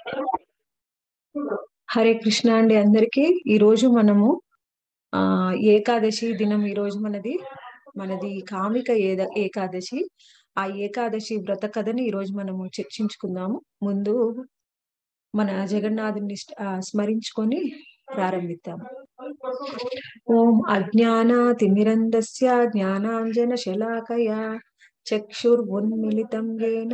హరే కృష్ణ అండి అందరికి ఈ రోజు మనము ఆ ఏకాదశి దినం ఈ రోజు మనది మనది కామిక ఏద ఏకాదశి ఆ ఏకాదశి వ్రత కథని ఈ రోజు మనము చర్చించుకుందాము ముందు మన జగన్నాథుని స్- ఆ, స్మరించుకొని ప్రారంభిద్దాము ఓం అజ్ఞాన తిమిరందస్య జ్ఞానాంజన శలాకయ చక్షుర్ఉన్మిళితం యేన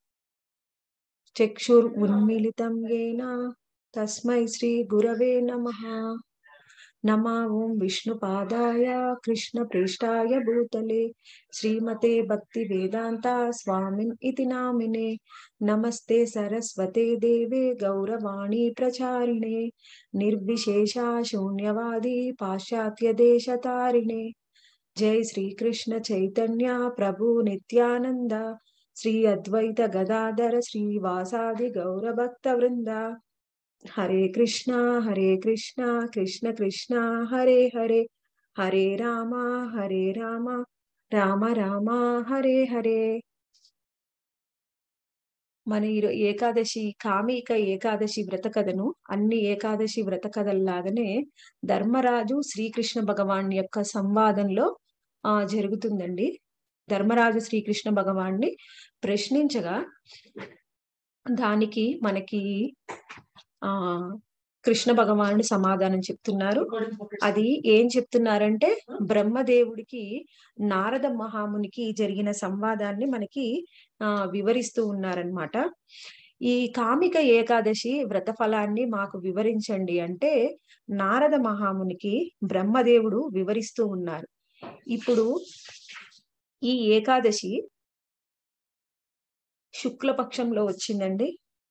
చక్షుర్ఉన్మిళితం యేన తస్మై శ్రీ గురవే నమః నమా ఓం విష్ణుపాదాయ కృష్ణ ప్రేష్టాయ భూతలే శ్రీమతే భక్తి వేదాంత స్వామిన్ ఇతి నామినే నమస్తే సరస్వతే దేవే గౌరవాణి ప్రచారిణే నిర్విశేష శూన్యవాది పాశ్చాత్య దేశతారిణే జై శ్రీకృష్ణ చైతన్య ప్రభు నిత్యానంద శ్రీ అద్వైత గదాధర శ్రీవాసాది గౌరభక్త వృంద హరే కృష్ణ హరే కృష్ణ కృష్ణ కృష్ణ హరే హరే హరే రామ హరే రామ రామ రామ హరే హరే మన ఈ ఏకాదశి కామిక ఏకాదశి వ్రత కథను అన్ని ఏకాదశి వ్రత కథల్లాగానే ధర్మరాజు శ్రీకృష్ణ భగవాన్ యొక్క సంవాదంలో ఆ జరుగుతుందండి ధర్మరాజు శ్రీకృష్ణ భగవాన్ని ప్రశ్నించగా దానికి మనకి ఆ కృష్ణ భగవానుడు సమాధానం చెప్తున్నారు అది ఏం చెప్తున్నారంటే బ్రహ్మదేవుడికి నారద మహామునికి జరిగిన సంవాదాన్ని మనకి ఆ వివరిస్తూ ఉన్నారనమాట ఈ కామిక ఏకాదశి వ్రత ఫలాన్ని మాకు వివరించండి అంటే నారద మహామునికి బ్రహ్మదేవుడు వివరిస్తూ ఉన్నారు ఇప్పుడు ఈ ఏకాదశి శుక్లపక్షంలో వచ్చిందండి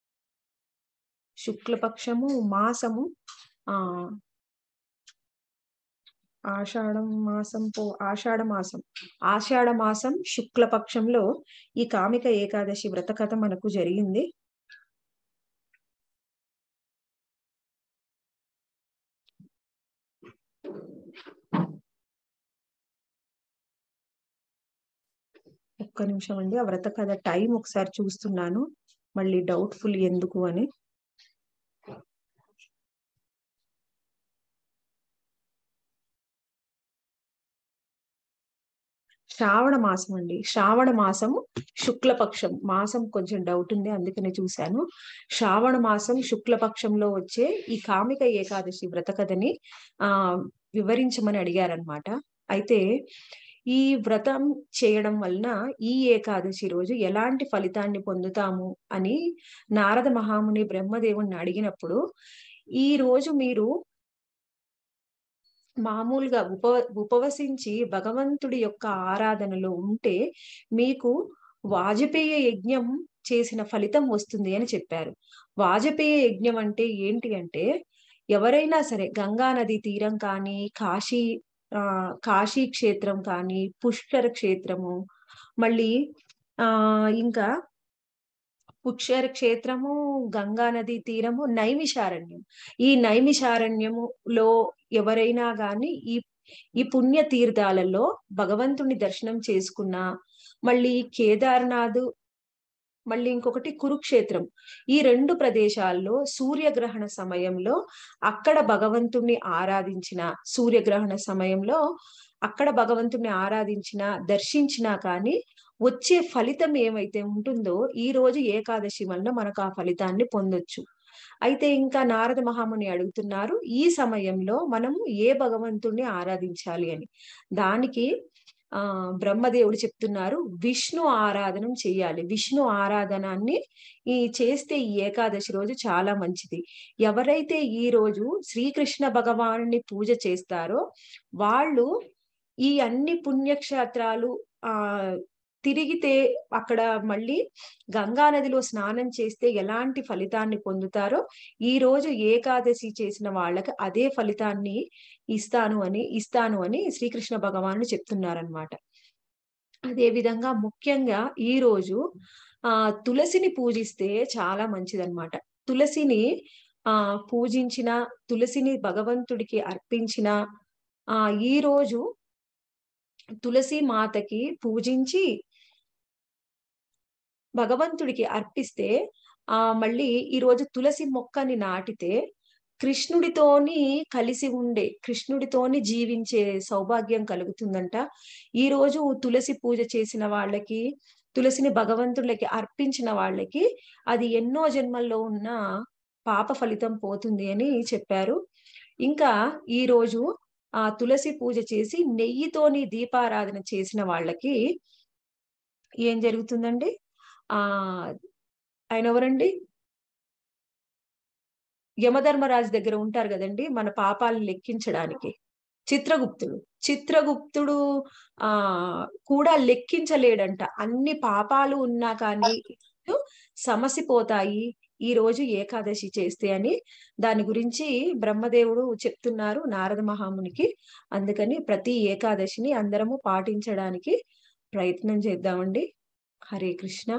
శుక్లపక్షము మాసము ఆ ఆషాఢం మాసం పో ఆషాఢ మాసం ఆషాఢ మాసం శుక్లపక్షంలో ఈ కామిక ఏకాదశి వ్రత కథ మనకు జరిగింది ఒక్క నిమిషం అండి ఆ వ్రత కథ టైం ఒకసారి చూస్తున్నాను మళ్ళీ డౌట్ఫుల్ ఎందుకు అని శ్రావణ మాసం అండి శ్రావణ మాసము శుక్లపక్షం మాసం కొంచెం డౌట్ ఉంది అందుకనే చూశాను శ్రావణ మాసం శుక్లపక్షంలో వచ్చే ఈ కామిక ఏకాదశి వ్రత కథని ఆ వివరించమని అడిగారనమాట అయితే ఈ వ్రతం చేయడం వలన ఈ ఏకాదశి రోజు ఎలాంటి ఫలితాన్ని పొందుతాము అని నారద మహాముని బ్రహ్మదేవుణ్ణి అడిగినప్పుడు ఈ రోజు మీరు మామూలుగా ఉప ఉపవసించి భగవంతుడి యొక్క ఆరాధనలో ఉంటే మీకు వాజపేయ యజ్ఞం చేసిన ఫలితం వస్తుంది అని చెప్పారు వాజపేయ యజ్ఞం అంటే ఏంటి అంటే ఎవరైనా సరే గంగా నది తీరం కానీ కాశీ ఆ కాశీ క్షేత్రం కానీ పుష్కర క్షేత్రము మళ్ళీ ఆ ఇంకా పుష్కర క్షేత్రము గంగా నది తీరము నైమిషారణ్యం ఈ నైమిషారణ్యములో ఎవరైనా గాని ఈ ఈ పుణ్య తీర్థాలలో భగవంతుని దర్శనం చేసుకున్నా మళ్ళీ కేదార్నాథ్ మళ్ళీ ఇంకొకటి కురుక్షేత్రం ఈ రెండు ప్రదేశాల్లో సూర్యగ్రహణ సమయంలో అక్కడ భగవంతుణ్ణి ఆరాధించిన సూర్యగ్రహణ సమయంలో అక్కడ భగవంతుణ్ణి ఆరాధించిన దర్శించినా కానీ వచ్చే ఫలితం ఏమైతే ఉంటుందో ఈ రోజు ఏకాదశి వలన మనకు ఆ ఫలితాన్ని పొందొచ్చు అయితే ఇంకా నారద మహాముని అడుగుతున్నారు ఈ సమయంలో మనము ఏ భగవంతుణ్ణి ఆరాధించాలి అని దానికి ఆ బ్రహ్మదేవుడు చెప్తున్నారు విష్ణు ఆరాధనం చెయ్యాలి విష్ణు ఆరాధనాన్ని ఈ చేస్తే ఈ ఏకాదశి రోజు చాలా మంచిది ఎవరైతే ఈ రోజు శ్రీకృష్ణ భగవాను పూజ చేస్తారో వాళ్ళు ఈ అన్ని పుణ్యక్షేత్రాలు ఆ తిరిగితే అక్కడ మళ్ళీ గంగా నదిలో స్నానం చేస్తే ఎలాంటి ఫలితాన్ని పొందుతారో ఈ రోజు ఏకాదశి చేసిన వాళ్ళకి అదే ఫలితాన్ని ఇస్తాను అని ఇస్తాను అని శ్రీకృష్ణ భగవానుడు చెప్తున్నారనమాట అదే విధంగా ముఖ్యంగా ఈ రోజు ఆ తులసిని పూజిస్తే చాలా మంచిదన్నమాట తులసిని ఆ పూజించిన తులసిని భగవంతుడికి అర్పించిన ఆ ఈ రోజు తులసి మాతకి పూజించి భగవంతుడికి అర్పిస్తే ఆ మళ్ళీ ఈ రోజు తులసి మొక్కని నాటితే కృష్ణుడితోని కలిసి ఉండే కృష్ణుడితోని జీవించే సౌభాగ్యం కలుగుతుందంట ఈ రోజు తులసి పూజ చేసిన వాళ్ళకి తులసిని భగవంతుడికి అర్పించిన వాళ్ళకి అది ఎన్నో జన్మల్లో ఉన్న పాప ఫలితం పోతుంది అని చెప్పారు ఇంకా ఈ రోజు ఆ తులసి పూజ చేసి నెయ్యితోని దీపారాధన చేసిన వాళ్ళకి ఏం జరుగుతుందండి ఆ ఆయన ఎవరండి యమధర్మరాజు దగ్గర ఉంటారు కదండి మన పాపాలను లెక్కించడానికి చిత్రగుప్తుడు చిత్రగుప్తుడు ఆ కూడా లెక్కించలేడంట అన్ని పాపాలు ఉన్నా కానీ సమసిపోతాయి ఈ రోజు ఏకాదశి చేస్తే అని దాని గురించి బ్రహ్మదేవుడు చెప్తున్నారు నారద మహామునికి అందుకని ప్రతి ఏకాదశిని అందరము పాటించడానికి ప్రయత్నం చేద్దామండి హరే కృష్ణ